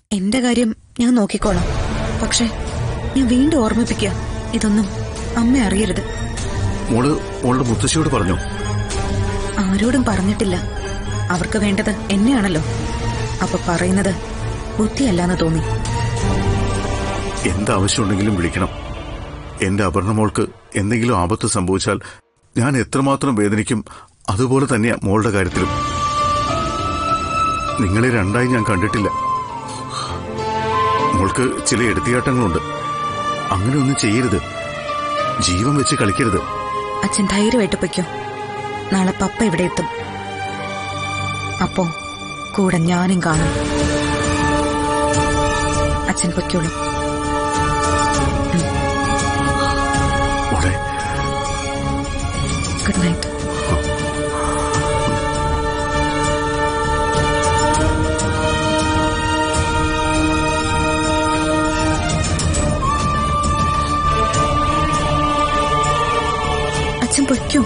എന്റെ കാര്യം ഞാൻ നോക്കിക്കോളാം പക്ഷെ ഞാൻ വീണ്ടും ഓർമ്മിപ്പിക്കുക ഇതൊന്നും അമ്മ അറിയരുത് മോള് മോളുടെ മുത്തശ്ശിയോട് പറഞ്ഞു ആരോടും പറഞ്ഞിട്ടില്ല അവർക്ക് വേണ്ടത് എന്നെയാണല്ലോ അപ്പൊ പറയുന്നത് ബുദ്ധിയല്ലാന്ന് തോന്നി എന്താവശ്യമുണ്ടെങ്കിലും വിളിക്കണം എന്റെ അപർണ മോൾക്ക് എന്തെങ്കിലും ആപത്ത് സംഭവിച്ചാൽ ഞാൻ എത്രമാത്രം വേദനിക്കും അതുപോലെ തന്നെയാ മോളുടെ കാര്യത്തിലും നിങ്ങളെ രണ്ടായി ഞാൻ കണ്ടിട്ടില്ല മോൾക്ക് ചില എടുത്തിയാട്ടങ്ങളുണ്ട് അങ്ങനെയൊന്നും ചെയ്യരുത് ജീവൻ വെച്ച് കളിക്കരുത് അച്ഛൻ ധൈര്യമായിട്ട് പൊയ്ക്കോ നാളെ പപ്പ ഇവിടെ എത്തും അപ്പോ കൂടെ ഞാനും കാണും അച്ഛൻ പൊയ്ക്കോളൂ മോളെ ഗുഡ് നൈറ്റ് അച്ഛൻ പൊയ്ക്കോ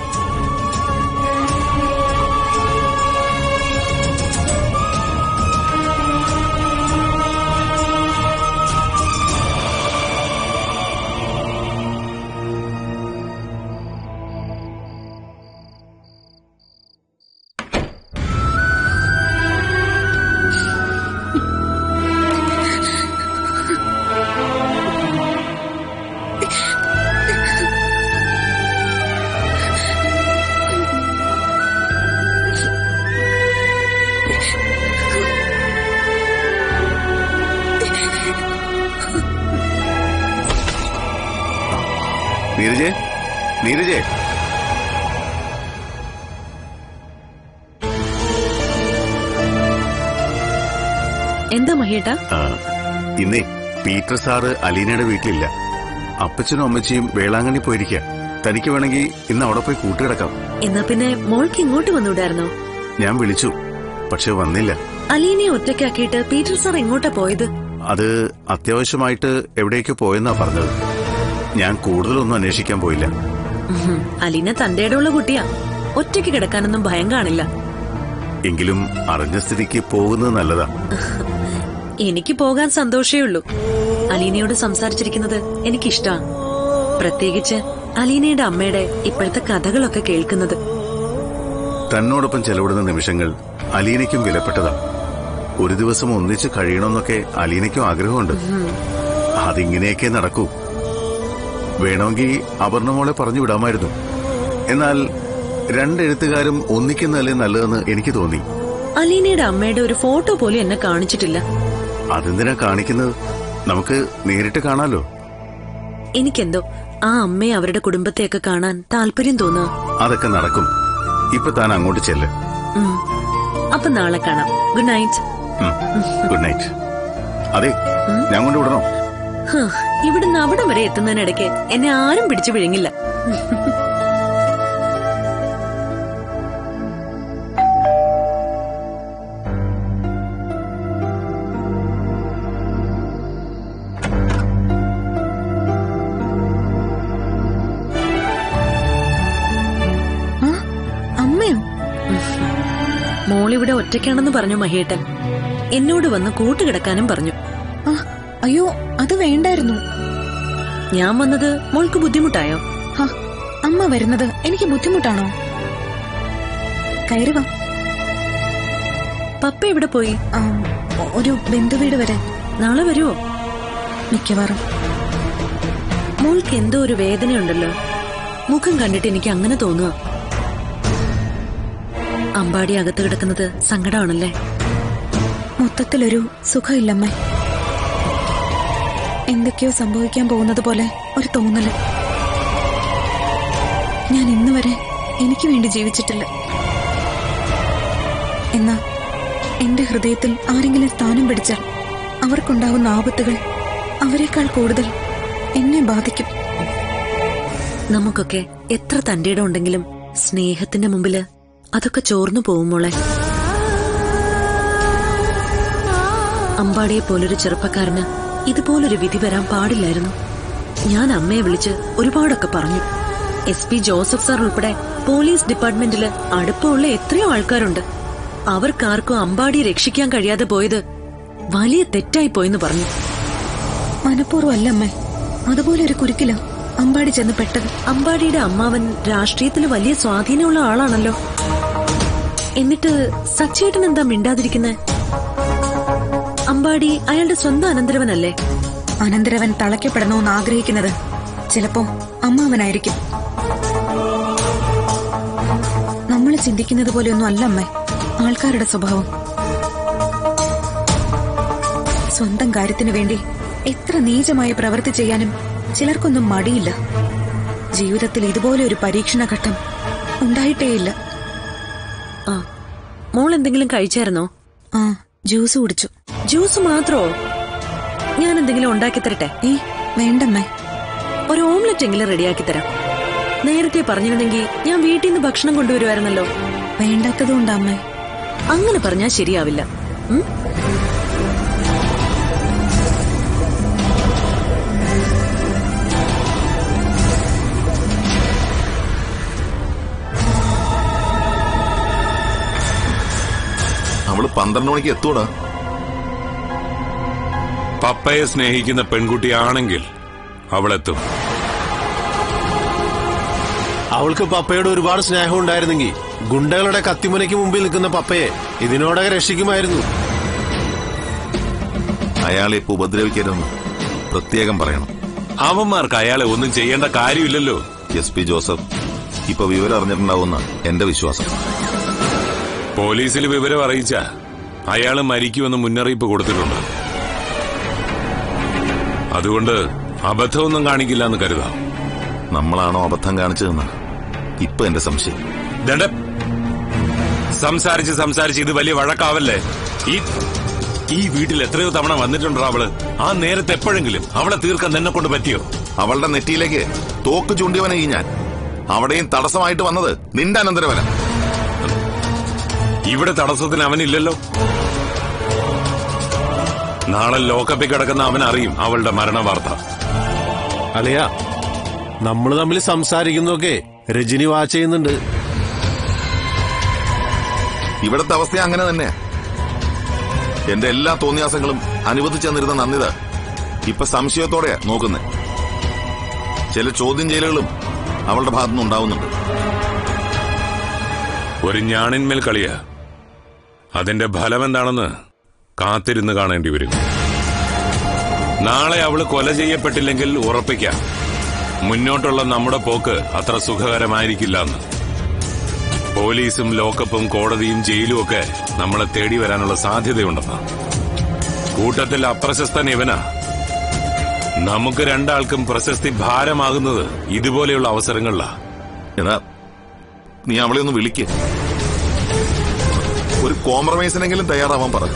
നീരജേ നീരജേ എന്താ മഹിയേട്ടാ ആ, ഇന്നേ പീറ്റർ സാറ് അലീനയുടെ വീട്ടിലില്ല അപ്പച്ചനും അമ്മച്ചിയും വേളാങ്കണ്ണി പോയിരിക്കുക തനിക്ക് വേണമെങ്കിൽ ഇന്ന് അവിടെ പോയി കൂട്ടുകിടക്കാം എന്നാ പിന്നെ മോൾക്ക് ഇങ്ങോട്ട് വന്നൂടായിരുന്നോ ഞാൻ വിളിച്ചു പക്ഷെ വന്നില്ല അലീനെ ഒറ്റയ്ക്കാക്കിയിട്ട് പീറ്റർ സാർ എങ്ങോട്ടാ പോയത് അത് അത്യാവശ്യമായിട്ട് എവിടേക്കോ പോയെന്നാ പറഞ്ഞത് ഞാൻ കൂടുതലൊന്നും അന്വേഷിക്കാൻ പോയില്ല ഉഹും, അലീന തന്റെ ഇടമുള്ള കുട്ടിയാ ഒറ്റയ്ക്ക് കിടക്കാനൊന്നും ഭയം കാണില്ല എങ്കിലും അറിഞ്ഞ സ്ഥിതിക്ക് പോകുന്നത് നല്ലതാ എനിക്ക് പോകാൻ സന്തോഷേ ഉള്ളൂ അലീനയോട് സംസാരിച്ചിരിക്കുന്നത് എനിക്കിഷ്ടാ പ്രത്യേകിച്ച് അലീനയുടെ അമ്മയുടെ ഇപ്പോഴത്തെ കഥകളൊക്കെ കേൾക്കുന്നത് തന്നോടൊപ്പം ചെലവിടുന്ന നിമിഷങ്ങൾ അലീനയ്ക്കും വിലപ്പെട്ടതാ ഒരു ദിവസം ഒന്നിച്ച് കഴിയണമെന്നൊക്കെ അലീനയ്ക്കും ആഗ്രഹമുണ്ട് അതിങ്ങനെയൊക്കെ നടക്കൂ വേണമെങ്കിൽ അപർണമോളെ പറഞ്ഞു വിടാമായിരുന്നു എന്നാൽ രണ്ടെഴുത്തുകാരും ഒന്നിക്കുന്നതല്ലേ നല്ലതെന്ന് എനിക്ക് തോന്നി അലീനയുടെ അമ്മയുടെ ഒരു ഫോട്ടോ പോലും എന്നെ കാണിച്ചിട്ടില്ല അതെന്തിനാ കാണിക്കുന്നത് നമുക്ക് നേരിട്ട് കാണാലോ എനിക്കെന്തോ ആ അമ്മയെ അവരുടെ കുടുംബത്തെയൊക്കെ കാണാൻ താല്പര്യം തോന്നുക അതൊക്കെ നടക്കും ഇപ്പൊ താൻ അങ്ങോട്ട് ചെല്ല് ഉം. അപ്പൊ നാളെ കാണാം ഗുഡ് നൈറ്റ് ഉം. ഗുഡ് നൈറ്റ് അതെ ഞാൻ കൊണ്ട് വിടണോ ഹ്, ഇവിടുന്ന് അവിടം വരെ എത്തുന്നതിനിടയ്ക്ക് എന്നെ ആരും പിടിച്ചു വിഴുങ്ങില്ല ആ അമ്മയോ മോളിവിടെ ഒറ്റയ്ക്കാണെന്ന് പറഞ്ഞു മഹേട്ടൻ എന്നോട് വന്ന് കൂട്ടുകിടക്കാനും പറഞ്ഞു ആ അയ്യോ അത് വേണ്ടായിരുന്നു ഞാൻ വന്നത് മോൾക്ക് ബുദ്ധിമുട്ടായോ ഹ, അമ്മ വരുന്നത് എനിക്ക് ബുദ്ധിമുട്ടാണോ കയറി വാ പപ്പ എവിടെ പോയി ആ, ഒരു ബന്ധുവീട് വരെ നാളെ വരുവോ മിക്കവാറും മോൾക്ക് എന്തോ ഒരു വേദനയുണ്ടല്ലോ മുഖം കണ്ടിട്ട് എനിക്ക് അങ്ങനെ തോന്നുക അമ്പാടി അകത്ത് കിടക്കുന്നത് സങ്കടമാണല്ലേ മൊത്തത്തിലൊരു സുഖമില്ലമ്മേ എന്തൊക്കെയോ സംഭവിക്കാൻ പോകുന്നത് പോലെ ഒരു തോന്നല് ഞാൻ ഇന്ന് വരെ എനിക്ക് വേണ്ടി ജീവിച്ചിട്ടില്ല എന്നാ എന്റെ ഹൃദയത്തിൽ ആരെങ്കിലും സ്ഥാനം പിടിച്ചാൽ അവർക്കുണ്ടാവുന്ന ആപത്തുകൾ അവരെക്കാൾ കൂടുതൽ എന്നെ ബാധിക്കും നമുക്കൊക്കെ എത്ര തന്റെ ഇടം ഉണ്ടെങ്കിലും സ്നേഹത്തിന്റെ മുമ്പില് അതൊക്കെ ചോർന്നു പോകും മോളെ അമ്പാടിയെ പോലൊരു ചെറുപ്പക്കാരന് ഇതുപോലൊരു വിധി വരാൻ പാടില്ലായിരുന്നു ഞാൻ അമ്മയെ വിളിച്ച് ഒരുപാടൊക്കെ പറഞ്ഞു എസ് പി ജോസഫ് സാർ ഉൾപ്പെടെ പോലീസ് ഡിപ്പാർട്ട്മെന്റില് അടുപ്പമുള്ള എത്രയോ ആൾക്കാരുണ്ട് അവർക്കാർക്കും അമ്പാടിയെ രക്ഷിക്കാൻ കഴിയാതെ പോയത് വലിയ തെറ്റായി പോയെന്ന് പറഞ്ഞു മനഃപൂർവ്വം അല്ല അമ്മേ അതുപോലെ ഒരു കുരുക്കില അമ്പാടി ചെന്ന് പെട്ടത് അമ്പാടിയുടെ അമ്മാവൻ രാഷ്ട്രീയത്തിൽ വലിയ സ്വാധീനമുള്ള ആളാണല്ലോ എന്നിട്ട് സച്ചേട്ടൻ എന്താ മിണ്ടാതിരിക്കുന്നെ അമ്പാടി അയാളുടെ സ്വന്തം അനന്തരവനല്ലേ അനന്തരവൻ തളയ്ക്കപ്പെടണമെന്ന് ആഗ്രഹിക്കുന്നത് ചിലപ്പോ അമ്മാവനായിരിക്കും നമ്മൾ ചിന്തിക്കുന്നത് പോലെയൊന്നും അല്ല അമ്മേ ആൾക്കാരുടെ സ്വഭാവം സ്വന്തം കാര്യത്തിനു വേണ്ടി എത്ര നീചമായ പ്രവൃത്തി ചെയ്യാനും ചിലർക്കൊന്നും മടിയില്ല ജീവിതത്തിൽ ഇതുപോലെ ഒരു പരീക്ഷണ ഘട്ടം ഉണ്ടായിട്ടേയില്ല ആ മോൾ എന്തെങ്കിലും കഴിച്ചായിരുന്നോ ആ ജ്യൂസ് കുടിച്ചു ജ്യൂസ് മാത്രോ ഞാൻ എന്തെങ്കിലും ഉണ്ടാക്കി തരട്ടെ ഏ വേണ്ടമ്മേ ഒരു ഓംലെറ്റ് എങ്കിലും റെഡിയാക്കി തരാം നേരത്തെ പറഞ്ഞിരുന്നെങ്കിൽ ഞാൻ വീട്ടിൽ നിന്ന് ഭക്ഷണം കൊണ്ടുവരുമായിരുന്നല്ലോ വേണ്ടാത്തതുകൊണ്ടാ അമ്മേ അങ്ങനെ പറഞ്ഞാൽ ശരിയാവില്ല ഉം? അവള് പന്ത്രണ്ട് മണിക്ക് എത്തൂടാ പപ്പയെ സ്നേഹിക്കുന്ന പെൺകുട്ടിയാണെങ്കിൽ അവളെത്തും അവൾക്ക് പപ്പയോട് ഒരുപാട് സ്നേഹം ഉണ്ടായിരുന്നെങ്കിൽ ഗുണ്ടകളുടെ കത്തിമുനയ്ക്ക് മുമ്പിൽ നിൽക്കുന്ന പപ്പയെ ഇതിനോടൊക്കെ രക്ഷിക്കുമായിരുന്നു അയാളെ ഇപ്പൊ ഉപദ്രവിക്കരുതെന്ന് പ്രത്യേകം പറയണം അവന്മാർക്ക് അയാളെ ഒന്നും ചെയ്യേണ്ട കാര്യമില്ലല്ലോ എസ് പി ജോസഫ് ഇപ്പൊ വിവരം അറിഞ്ഞിട്ടുണ്ടാവുന്ന എന്റെ വിശ്വാസം പോലീസിൽ വിവരം അറിയിച്ച അയാള് മരിക്കുമെന്ന് മുന്നറിയിപ്പ് കൊടുത്തിട്ടുണ്ട് അതുകൊണ്ട് അബദ്ധമൊന്നും കാണിക്കില്ല എന്ന് കരുതാം നമ്മളാണോ അബദ്ധം കാണിച്ചതെന്ന് ഇപ്പൊ എന്റെ സംശയം ദണ്ഡ സംസാരിച്ച് സംസാരിച്ച് ഇത് വലിയ വഴക്കാവല്ലേ ഈ ഈ വീട്ടിൽ എത്രയോ തവണ വന്നിട്ടുണ്ടോ അവള് ആ നേരത്തെ എപ്പോഴെങ്കിലും അവളെ തീർക്കാൻ നിന്നെ കൊണ്ട് പറ്റിയോ അവളുടെ നെറ്റിയിലേക്ക് തോക്ക് ചൂണ്ടിയവനെ ഈ ഞാൻ അവിടെയും തടസ്സമായിട്ട് വന്നത് നിന്റെ അനന്തരവന ഇവിടെ തടസ്സത്തിന് അവനില്ലല്ലോ നാളെ ലോക്കപ്പിൽ കിടക്കുന്ന അവൻ അറിയും അവളുടെ മരണ വാർത്ത അളിയ നമ്മൾ തമ്മിൽ സംസാരിക്കുന്നതൊക്കെ രജനി വാച്ച് ചെയ്യുന്നുണ്ട് ഇവിടത്തെ അവസ്ഥ അങ്ങനെ തന്നെ എന്റെ എല്ലാ തോന്നിയാസങ്ങളും അനുവദിച്ചു തന്നിരുന്ന നന്ദിത ഇപ്പൊ സംശയത്തോടെയാ നോക്കുന്നത് ചില ചോദ്യം ചെയ്യലുകളും അവളുടെ ഭാഗത്തുനിന്ന് ഉണ്ടാവുന്നുണ്ട് ഒരു ഞാണിന്മേൽ കളിയാ അതിന്റെ ഫലം എന്താണെന്ന് കാത്തിരുന്ന് കാണേണ്ടി വരും നാളെ അവള് കൊല ചെയ്യപ്പെട്ടില്ലെങ്കിൽ ഉറപ്പിക്കാം മുന്നോട്ടുള്ള നമ്മുടെ പോക്ക് അത്ര സുഖകരമായിരിക്കില്ല എന്ന് പോലീസും ലോക്കപ്പും കോടതിയും ജയിലും ഒക്കെ നമ്മളെ തേടി വരാനുള്ള സാധ്യതയുണ്ടെന്ന് കൂട്ടത്തിൽ അപ്രശസ്തൻ ഇവനാ നമുക്ക് രണ്ടാൾക്കും പ്രശസ്തി ഭാരമാകുന്നത് ഇതുപോലെയുള്ള അവസരങ്ങളിലാ എടാ നീ അവളെ ഒന്ന് വിളിക്ക് ഒരു കോംപ്രമൈസിനെങ്കിലും തയ്യാറാവാൻ പറ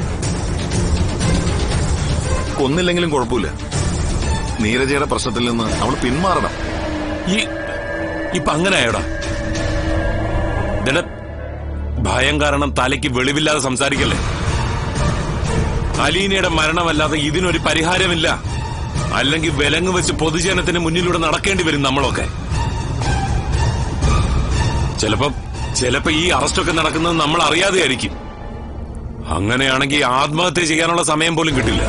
കൊന്നില്ലെങ്കിലും കുഴപ്പമില്ല നീരജയുടെ പ്രശ്നത്തിൽ നിന്ന് അവൾ പിന്മാറണം ഈ ഇപ്പൊ അങ്ങനെ ആയോടാ ദട, ഭയം കാരണം തലയ്ക്ക് വെളിവില്ലാതെ സംസാരിക്കല്ലേ അലീനയുടെ മരണമല്ലാതെ ഇതിനൊരു പരിഹാരമില്ല അല്ലെങ്കിൽ വിലങ്ങ് വെച്ച് പൊതുജനത്തിന് മുന്നിലൂടെ നടക്കേണ്ടി വരും നമ്മളൊക്കെ ചിലപ്പോ ചിലപ്പോ ഈ അറസ്റ്റൊക്കെ നടക്കുന്നത് നമ്മൾ അറിയാതെയായിരിക്കും അങ്ങനെയാണെങ്കിൽ ആത്മഹത്യ ചെയ്യാനുള്ള സമയം പോലും കിട്ടില്ല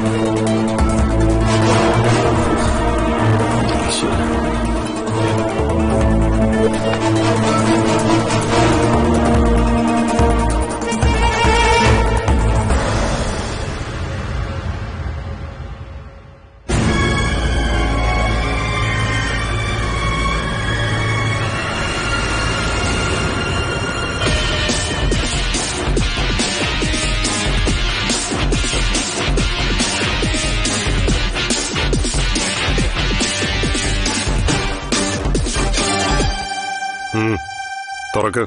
തുറക്ക്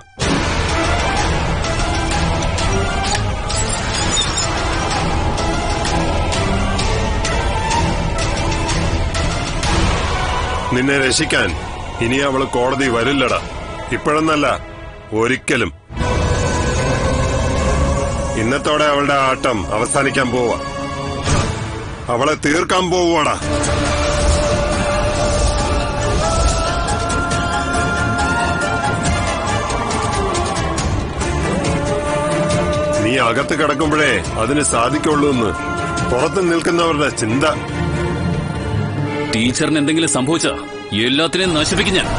നിന്നെ രക്ഷിക്കാൻ ഇനി അവള് കോടതി വരില്ലടാ ഇപ്പോഴൊന്നല്ല ഒരിക്കലും ഇന്നത്തോടെ അവളുടെ ആട്ടം അവസാനിക്കാൻ പോവാ അവളെ തീർക്കാൻ പോവാടാ നീ നീ അകത്ത് കിടക്കുമ്പോഴേ അതിന് സാധിക്കുള്ളൂ എന്ന് പുറത്ത് നിൽക്കുന്നവരുടെ ചിന്ത ടീച്ചറിന് എന്തെങ്കിലും സംഭവിച്ച എല്ലാത്തിനെയും നശിപ്പിക്കും ഞാൻ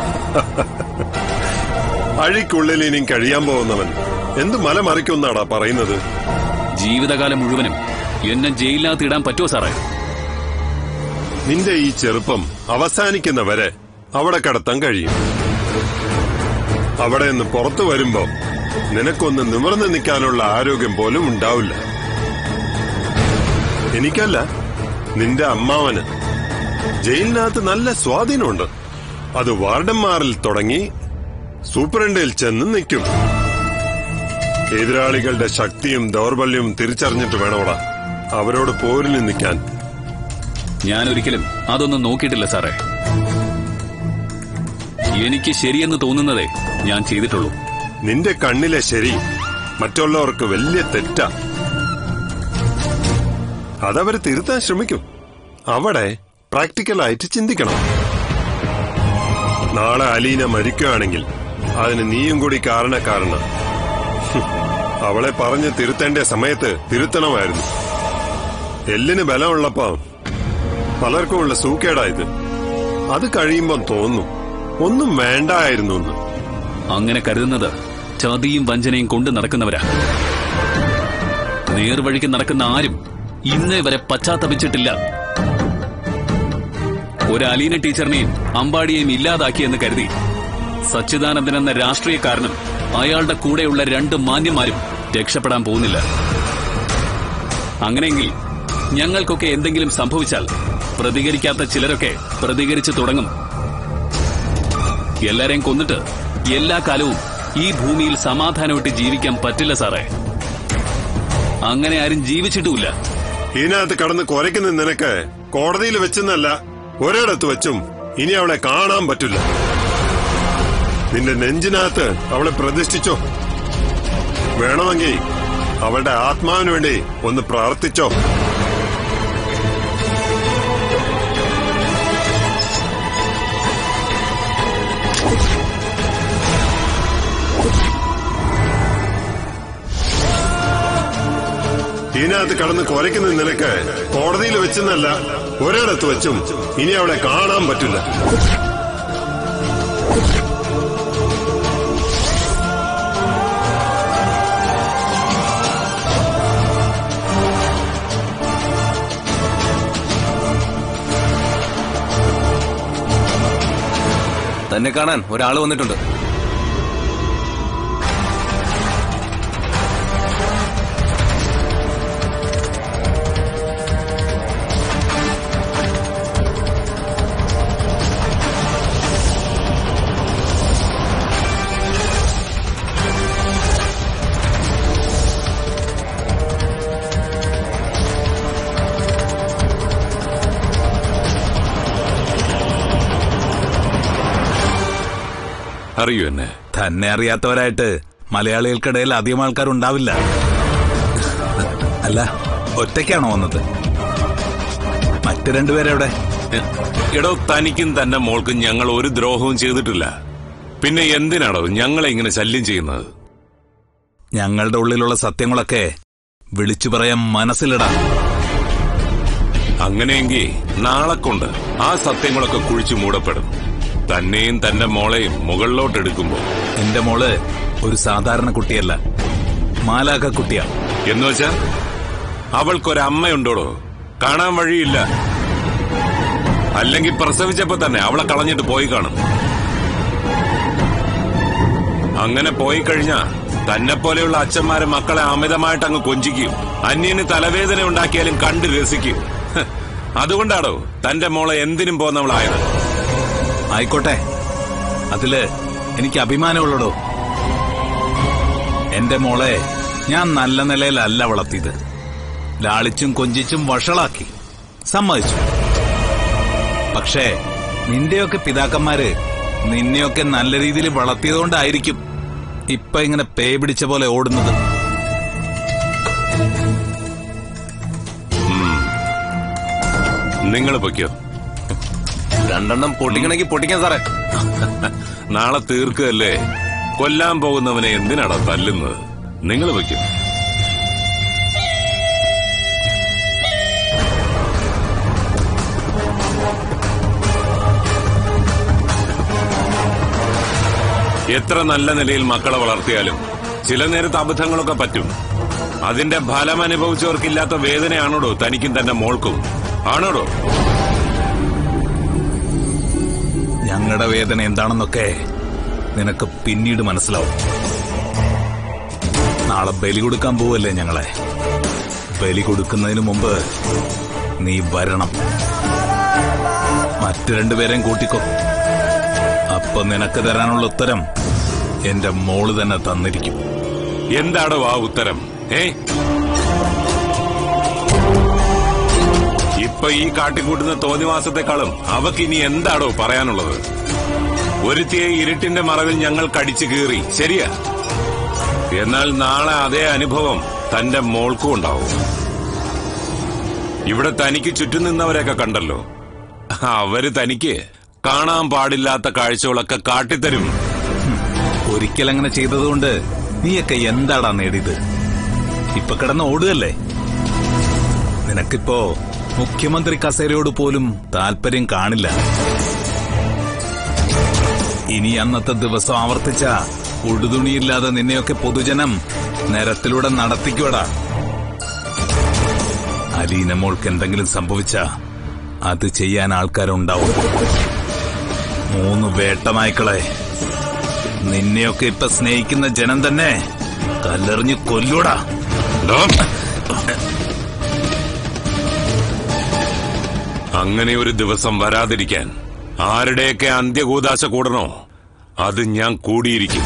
അഴിക്കുള്ളിൽ ഇനിയും കഴിയാൻ പോകുന്നവൻ എന്ത് മല മറിക്കുന്നാടാ പറയുന്നത് ജീവിതകാലം മുഴുവനും എന്നെ ജയിലിനകത്ത് ഇടാൻ പറ്റുമോ സാറേ നിന്റെ ഈ ചെറുപ്പം അവസാനിക്കുന്നവരെ അവിടെ കടത്താൻ കഴിയും അവിടെ നിന്ന് പുറത്തു വരുമ്പോ നിനക്കൊന്ന് നിവർന്നു നിൽക്കാനുള്ള ആരോഗ്യം പോലും ഉണ്ടാവില്ല എനിക്കല്ല നിന്റെ അമ്മാവന് ജയിലിനകത്ത് നല്ല സ്വാധീനമുണ്ട് അത് വാർഡന്മാരിൽ തുടങ്ങി സൂപ്രണ്ടിൽ ചെന്ന് നിൽക്കും എതിരാളികളുടെ ശക്തിയും ദൗർബല്യവും തിരിച്ചറിഞ്ഞിട്ട് വേണോടാ അവരോട് പോരിൽ നിൽക്കാൻ ഞാൻ ഒരിക്കലും അതൊന്നും നോക്കിയിട്ടില്ല സാറേ എനിക്ക് ശരിയെന്ന് തോന്നുന്നതേ ഞാൻ ചെയ്തിട്ടുള്ളൂ നിന്റെ കണ്ണിലെ ശരി മറ്റുള്ളവർക്ക് വലിയ തെറ്റാ അതവര് തിരുത്താൻ ശ്രമിക്കും അവിടെ പ്രാക്ടിക്കലായിട്ട് ചിന്തിക്കണം നാളെ അലീന മരിക്കുകയാണെങ്കിൽ അതിന് നീയും കൂടി കാരണക്കാരന അവളെ പറഞ്ഞ് തിരുത്തേണ്ട സമയത്ത് തിരുത്തണമായിരുന്നു എല്ലിന് ബലമുള്ളപ്പോ പലർക്കുമുള്ള സൂക്കേടായത് അത് കഴിയുമ്പം തോന്നും ഒന്നും വേണ്ടായിരുന്നു എന്ന് അങ്ങനെ കരുതുന്നത് ചതിയും വഞ്ചനയും കൊണ്ട് നടക്കുന്നവരാ നേർവഴിക്ക് നടക്കുന്ന ആരും ഇന്നേ വരെ പശ്ചാത്തപിച്ചിട്ടില്ല ഒരു അലീന ടീച്ചറിനെയും അമ്പാടിയെയും ഇല്ലാതാക്കിയെന്ന് കരുതി സച്ചിദാനന്ദൻ എന്ന രാഷ്ട്രീയക്കാരനും അയാളുടെ കൂടെയുള്ള രണ്ട് മാന്യന്മാരും രക്ഷപ്പെടാൻ പോകുന്നില്ല അങ്ങനെയെങ്കിൽ ഞങ്ങൾക്കൊക്കെ എന്തെങ്കിലും സംഭവിച്ചാൽ പ്രതികരിക്കാത്ത ചിലരൊക്കെ പ്രതികരിച്ചു തുടങ്ങും എല്ലാരെയും കൊന്നിട്ട് എല്ലാ കാലവും ഈ ഭൂമിയിൽ സമാധാനമായിട്ട് ജീവിക്കാൻ പറ്റില്ല സാറേ അങ്ങനെ ആരും ജീവിച്ചിട്ടുമില്ല ഇതിനകത്ത് കടന്ന് കുരയ്ക്കുന്ന നിനക്ക് കോടതിയിൽ വെച്ചെന്നല്ല ഒരിടത്ത് വെച്ചും ഇനി അവളെ കാണാൻ പറ്റില്ല നിന്റെ നെഞ്ചിനകത്ത് അവളെ പ്രതിഷ്ഠിച്ചോ വേണമെങ്കിൽ അവളുടെ ആത്മാവിന് വേണ്ടി ഒന്ന് പ്രാർത്ഥിച്ചോ ഇതിനകത്ത് കടന്ന് കുരയ്ക്കുന്ന നിനക്ക് കോടതിയിൽ വെച്ചെന്നല്ല ഒരിടത്ത് വെച്ചും ഇനി അവളെ കാണാൻ പറ്റില്ല തന്നെ കാണാൻ ഒരാൾ വന്നിട്ടുണ്ട് അറിയൂ എന്നെ തന്നെ അറിയാത്തവരായിട്ട് മലയാളികൾക്കിടയിൽ അധികം ആൾക്കാരുണ്ടാവില്ല അല്ല ഒറ്റയ്ക്കാണോ വന്നത് മറ്റു രണ്ടുപേരെവിടെ എടോ തനിക്കും തന്റെ മോൾക്കും ഞങ്ങൾ ഒരു ദ്രോഹവും ചെയ്തിട്ടില്ല പിന്നെ എന്തിനാടോ ഞങ്ങളെ ഇങ്ങനെ ശല്യം ചെയ്യുന്നത് ഞങ്ങളുടെ ഉള്ളിലുള്ള സത്യങ്ങളൊക്കെ വിളിച്ചു പറയാൻ മനസ്സിലിടാം അങ്ങനെയെങ്കിൽ നാളെ കൊണ്ട് ആ സത്യങ്ങളൊക്കെ കുഴിച്ചു മൂടപ്പെടും തന്നെയും തന്റെ മോളെയും മുകളിലോട്ട് എടുക്കുമ്പോ എന്റെ മോള് ഒരു സാധാരണ കുട്ടിയല്ല മാലാക കുട്ടിയാ എന്നുവെച്ചാ അവൾക്കൊരമ്മയുണ്ടോടോ കാണാൻ വഴിയില്ല അല്ലെങ്കിൽ പ്രസവിച്ചപ്പോ തന്നെ അവളെ കളഞ്ഞിട്ട് പോയി കാണും അങ്ങനെ പോയി കഴിഞ്ഞാ തന്നെ പോലെയുള്ള അച്ഛന്മാരെ മക്കളെ അമിതമായിട്ട് അങ്ങ് കൊഞ്ചിക്കും അന്യന് തലവേദന ഉണ്ടാക്കിയാലും കണ്ട് രസിക്കും ഹ്, അതുകൊണ്ടാണോ തന്റെ മോളെ എന്തിനും പോന്നവളായത് ആയിക്കോട്ടെ അതില് എനിക്ക് അഭിമാനമുള്ളടോ എന്റെ മോളെ ഞാൻ നല്ല നിലയിലല്ല വളർത്തിയത് ലാളിച്ചും കൊഞ്ചിച്ചും വഷളാക്കി സമ്മതിച്ചു പക്ഷേ നിന്റെയൊക്കെ പിതാക്കന്മാര് നിന്നെയൊക്കെ നല്ല രീതിയിൽ വളർത്തിയതുകൊണ്ടായിരിക്കും ഇപ്പൊ ഇങ്ങനെ പേ പിടിച്ച പോലെ ഓടുന്നത് നിങ്ങൾ പൊയ്ക്കോ രണ്ടെണ്ണം പൊട്ടിക്കണമെങ്കിൽ പൊട്ടിക്കാൻ സാറേ നാളെ തീർക്കുകയല്ലേ കൊല്ലാൻ പോകുന്നവനെ എന്തിനാടാ തല്ലുന്നത് നിങ്ങൾ വയ്ക്കും എത്ര നല്ല നിലയിൽ മക്കളെ വളർത്തിയാലും ചില നേരത്ത് അബദ്ധങ്ങളൊക്കെ പറ്റും അതിന്റെ ഫലം അനുഭവിച്ചവർക്കില്ലാത്ത വേദനയാണോടോ തനിക്കും തന്റെ മോൾക്കും ആണോടോ ഞങ്ങളുടെ വേദന എന്താണെന്നൊക്കെ നിനക്ക് പിന്നീട് മനസ്സിലാവും നാളെ ബലി കൊടുക്കാൻ പോവല്ലേ ഞങ്ങളെ ബലി കൊടുക്കുന്നതിന് മുമ്പ് നീ വരണം മറ്റു രണ്ടുപേരെയും കൂട്ടിക്കോ അപ്പൊ നിനക്ക് തരാനുള്ള ഉത്തരം എന്റെ മോള് തന്നെ തന്നിരിക്കും എന്താടോ ആ ഉത്തരം ഏ ഇപ്പൊ ഈ കാട്ടിക്കൂട്ടുന്ന തോന്നിവാസത്തെക്കാളും അവക്ക് ഇനി എന്താടോ പറയാനുള്ളത് ഒരുത്തിയെ ഇരുട്ടിന്റെ മറവിൽ ഞങ്ങൾ കടിച്ചു കീറി ശരിയാ എന്നാൽ നാളെ അതേ അനുഭവം തന്റെ മോൾക്കും ഉണ്ടാവും ഇവിടെ തനിക്ക് ചുറ്റും നിന്നവരെയൊക്കെ കണ്ടല്ലോ അവര് തനിക്ക് കാണാൻ പാടില്ലാത്ത കാഴ്ചകളൊക്കെ കാട്ടിത്തരും ഒരിക്കൽ അങ്ങനെ ചെയ്തതുകൊണ്ട് നീയൊക്കെ എന്താടാ നേടിയത് ഇപ്പൊ കിടന്ന് ഓടുകല്ലേ നിനക്കിപ്പോ മുഖ്യമന്ത്രി കസേരയോട് പോലും താല്പര്യം കാണില്ല ഇനി അന്നത്തെ ദിവസം ആവർത്തിച്ച ഉടുതുണിയില്ലാതെ നിന്നെയൊക്കെ പൊതുജനം നിരത്തിലൂടെ നടത്തിക്കൂടാ അലീന മോൾക്ക് എന്തെങ്കിലും സംഭവിച്ച അത് ചെയ്യാൻ ആൾക്കാരുണ്ടാവും മൂന്ന് വേട്ടനായ്ക്കളെ നിന്നെയൊക്കെ ഇപ്പൊ സ്നേഹിക്കുന്ന ജനം തന്നെ കല്ലെറിഞ്ഞ് കൊല്ലൂടാ ഡോ. അങ്ങനെ ഒരു ദിവസം വരാതിരിക്കാൻ ആരുടെയൊക്കെ അന്ത്യകൂതാശ കൂടണോ അത് ഞാൻ കൂടിയിരിക്കും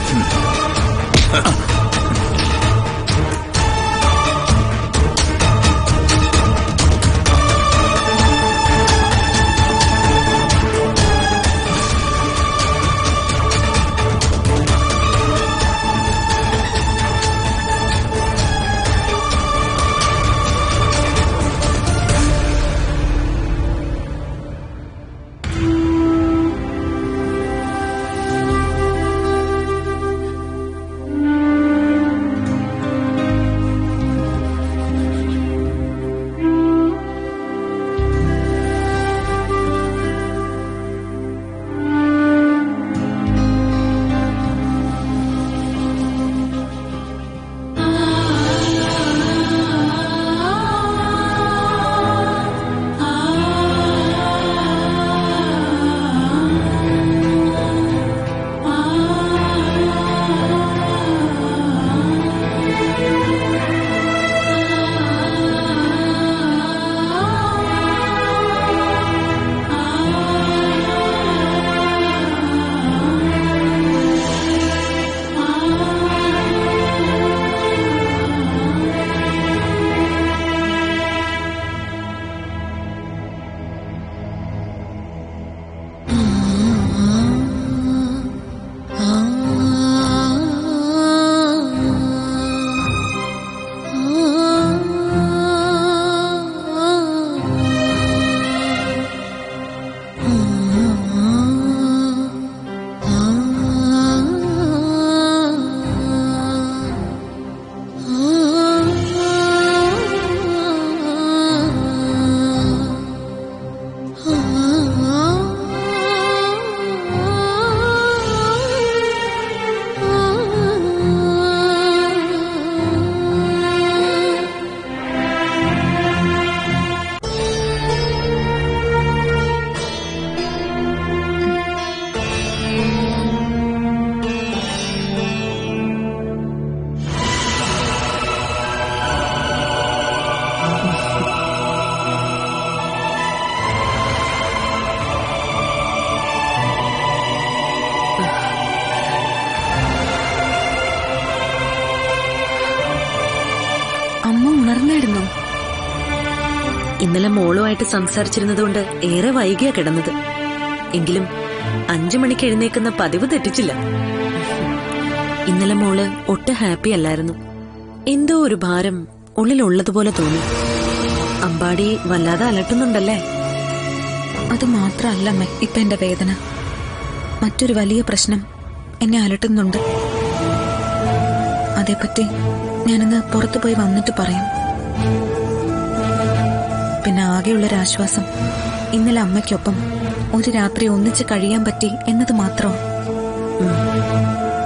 അമ്മ ഉണർന്നായിരുന്നോ ഇന്നലെ മോളുമായിട്ട് സംസാരിച്ചിരുന്നതുകൊണ്ട് ഏറെ വൈകിയാ കിടന്നത് എങ്കിലും അഞ്ചു മണിക്ക് എഴുന്നേക്കുന്ന പതിവ് തെറ്റിച്ചില്ല ഇന്നലെ മോള് ഒട്ടും ഹാപ്പി അല്ലായിരുന്നു എന്തോ ഒരു ഭാരം ഉള്ളിലുള്ളതുപോലെ തോന്നി അമ്പാടി വല്ലാതെ അലട്ടുന്നുണ്ടല്ലേ അത് മാത്രമല്ല അമ്മ ഇപ്പൊ എന്റെ വേദന മറ്റൊരു വലിയ പ്രശ്നം എന്നെ അലട്ടുന്നുണ്ട് അതേപ്പറ്റി ഞാനിന്ന് പുറത്തു പോയി വന്നിട്ട് പറയാം പിന്നെ ആകെയുള്ളൊരാശ്വാസം ഇന്നലെ അമ്മയ്ക്കൊപ്പം ഒരു രാത്രി ഒന്നിച്ച് കഴിയാൻ പറ്റി എന്നത് മാത്രം ഉം.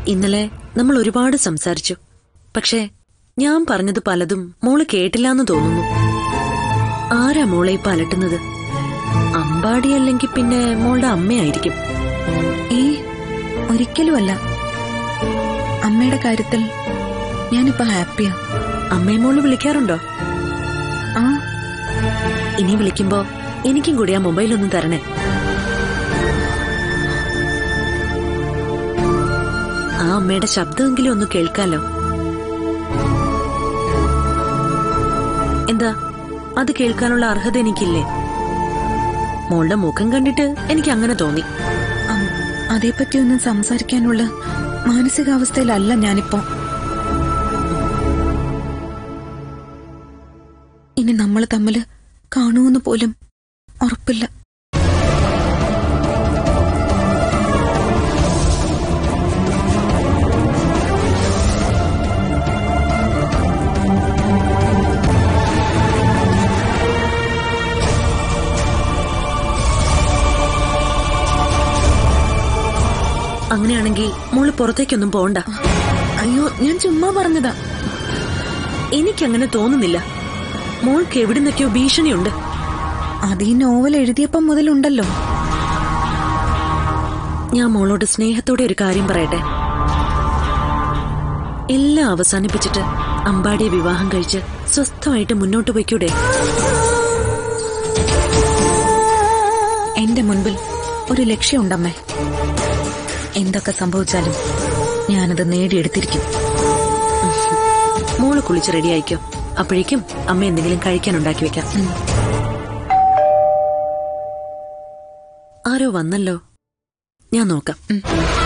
ഇന്നലെ നമ്മൾ ഒരുപാട് സംസാരിച്ചു പക്ഷേ ഞാൻ പറഞ്ഞത് പലതും മോള് കേട്ടില്ലാന്ന് തോന്നുന്നു ആരാ മോളെ ഇപ്പൊ അലട്ടുന്നത് അമ്പാടി അല്ലെങ്കിൽ പിന്നെ മോളുടെ അമ്മയായിരിക്കും ഏ ഒരിക്കലുമല്ല അമ്മയുടെ കാര്യത്തിൽ ഞാനിപ്പോ ഹാപ്പിയാ അമ്മയെ മോള് വിളിക്കാറുണ്ടോ ആ ഇനി വിളിക്കുമ്പോ എനിക്കും കൂടി ആ മൊബൈലൊന്നും തരണേ ആ അമ്മയുടെ ശബ്ദമെങ്കിലും ഒന്ന് കേൾക്കാലോ എന്താ അത് കേൾക്കാനുള്ള അർഹത എനിക്കില്ലേ മോളുടെ മുഖം കണ്ടിട്ട് എനിക്ക് അങ്ങനെ തോന്നി അം, അതേപ്പറ്റി ഒന്നും സംസാരിക്കാനുള്ള മാനസികാവസ്ഥയിലല്ല ഞാനിപ്പോ ഇനി നമ്മൾ തമ്മില് കാണുമെന്ന് പോലും ഉറപ്പില്ല അങ്ങനെയാണെങ്കിൽ മോള് പുറത്തേക്കൊന്നും പോണ്ട അയ്യോ ഞാൻ ചുമ്മാ പറഞ്ഞതാ എനിക്കങ്ങനെ തോന്നുന്നില്ല മോൾക്ക് എവിടുന്നൊക്കെയോ ഭീഷണിയുണ്ട് അത് ഈ നോവൽ എഴുതിയപ്പം മുതലുണ്ടല്ലോ ഞാൻ മോളോട് സ്നേഹത്തോടെ ഒരു കാര്യം പറയട്ടെ എല്ലാം അവസാനിപ്പിച്ചിട്ട് അമ്പാടിയെ വിവാഹം കഴിച്ച് സ്വസ്ഥമായിട്ട് മുന്നോട്ട് പോയിക്കൂടെ എന്റെ മുൻപിൽ ഒരു ലക്ഷ്യമുണ്ടമ്മേ എന്തൊക്കെ സംഭവിച്ചാലും ഞാനത് നേടിയെടുത്തിരിക്കും മോള് കുളിച്ച് റെഡിയായിക്കോ അപ്പോഴേക്കും അമ്മ എന്തെങ്കിലും കഴിക്കാൻ ഉണ്ടാക്കി വെക്കാം ആരോ വന്നല്ലോ ഞാൻ നോക്കാം ഉം.